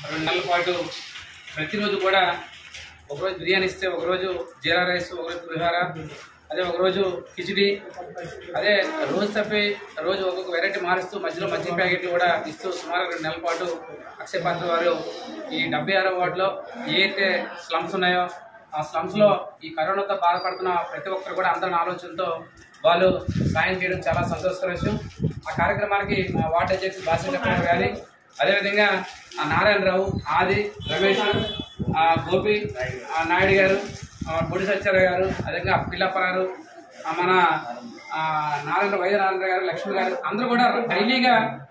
రెండు నెలల పాటు ప్రతిరోజు కూడా ఒకరోజు బిర్యానీ ఇస్తే ఒకరోజు జీరా రైస్ ఒకరోజు పులిహోర అదే ఒకరోజు కిచిడి అదే రోజు తప్పి రోజు ఒక్కొక్క వెరైటీ మారుస్తూ మధ్యలో మధ్య ప్యాకెట్లు కూడా ఇస్తూ సుమారు రెండు నెలల పాటు అక్షయ పాత్ర వారు ఈ డెబ్బై ఆరో వార్డులో ఏ అయితే స్లమ్స్ ఉన్నాయో ఆ స్లమ్స్లో ఈ కరోనాతో బాధపడుతున్న ప్రతి ఒక్కరు కూడా అందరి ఆలోచనతో వాళ్ళు సాయం చేయడం చాలా సంతోషకర విషయం ఆ కార్యక్రమానికి మా వార్డు అధ్యక్షుడు బాసిరెడ్డి గారి అదేవిధంగా ఆ నారాయణరావు ఆది రమేష్ ఆ గోపి ఆ నాయుడు గారు ఆ బొడి సత్యారావు గారు అదేవిధంగా పిల్లప్పగారు ఆ మన ఆ నారాయణ వైద్య నారాయణ గారు లక్ష్మి గారు అందరూ కూడా డైలీగా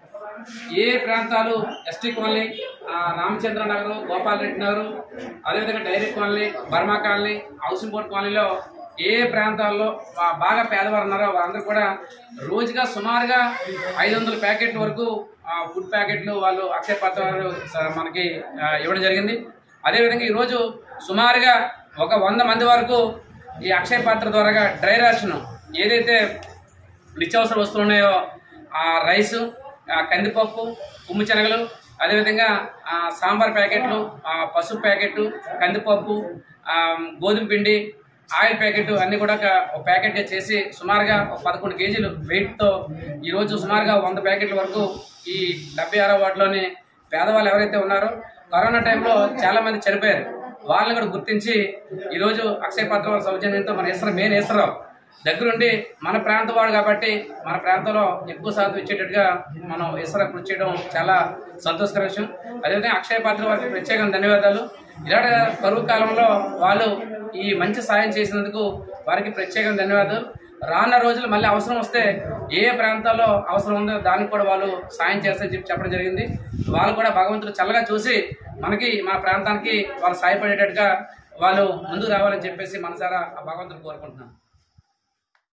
ఏ ప్రాంతాలు ఎస్టీ కాలనీ ఆ, రామచంద్ర నగర్ గోపాల్ రెడ్డి నగర్ అదేవిధంగా dairy colony Burma colony housing board కాలనీలో ఏ ప్రాంతాల్లో బా- బాగా పేదవారు ఉన్నారో వారందరూ కూడా రోజుగా సుమారుగా ఐదు వందల ప్యాకెట్ల వరకు ఆ, ఫుడ్ ప్యాకెట్లు వాళ్ళు అక్షయ పాత్ర వారు స- మనకి ఆ, ఇవ్వడం జరిగింది అదేవిధంగా ఈరోజు సుమారుగా ఒక వంద మంది వరకు ఈ అక్షయ పాత్ర ద్వారా డ్రై రేషన్ ఏదైతే నిత్యావసర వస్తువులు ఉన్నాయో ఆ రైసు ఆ కందిపప్పు ఉమ్ము శనగలు అదేవిధంగా ఆ సాంబార్ ప్యాకెట్లు ఆ పసుపు ప్యాకెట్ కందిపప్పు ఆ గోధుమ పిండి ఆయిల్ ప్యాకెట్ అన్ని కూడా ఒక ఒక ప్యాకెట్గా చేసి సుమారుగా ఒక పదకొండు కేజీలు వెయిట్తో ఈరోజు సుమారుగా వంద ప్యాకెట్ల వరకు ఈ డెబ్బై ఆరో వార్డులోని పేదవాళ్ళు ఎవరైతే ఉన్నారో కరోనా టైంలో చాలా మంది చనిపోయారు వాళ్ళని కూడా గుర్తించి ఈరోజు అక్షయ పత్ర వాళ్ళ సౌజన్యంతో మన ఈశ్వర మెయిన్ ఈశ్వరరావు దగ్గరుండి మన ప్రాంతం వాడు కాబట్టి మన ప్రాంతంలో ఎక్కువ శాతం ఇచ్చేటట్టుగా మనం ఈశ్వర కృషి చేయడం చాలా సంతోషకర విషయం అదేవిధంగా అక్షయ పాత్ర వారికి ప్రత్యేకంగా ధన్యవాదాలు ఇలాంటి కరువు కాలంలో వాళ్ళు ఈ మంచి సాయం చేసినందుకు వారికి ప్రత్యేకంగా ధన్యవాదాలు రానున్న రోజులు మళ్ళీ అవసరం వస్తే ఏ ప్రాంతాల్లో అవసరం ఉందో దానికి కూడా వాళ్ళు సాయం చేస్తారని చెప్పి చెప్పడం జరిగింది వాళ్ళు కూడా భగవంతుడు చల్లగా చూసి మనకి మన ప్రాంతానికి వాళ్ళు సాయపడేటట్టుగా వాళ్ళు ముందుకు రావాలని చెప్పేసి మనసారా ఆ భగవంతుడు కోరుకుంటున్నాను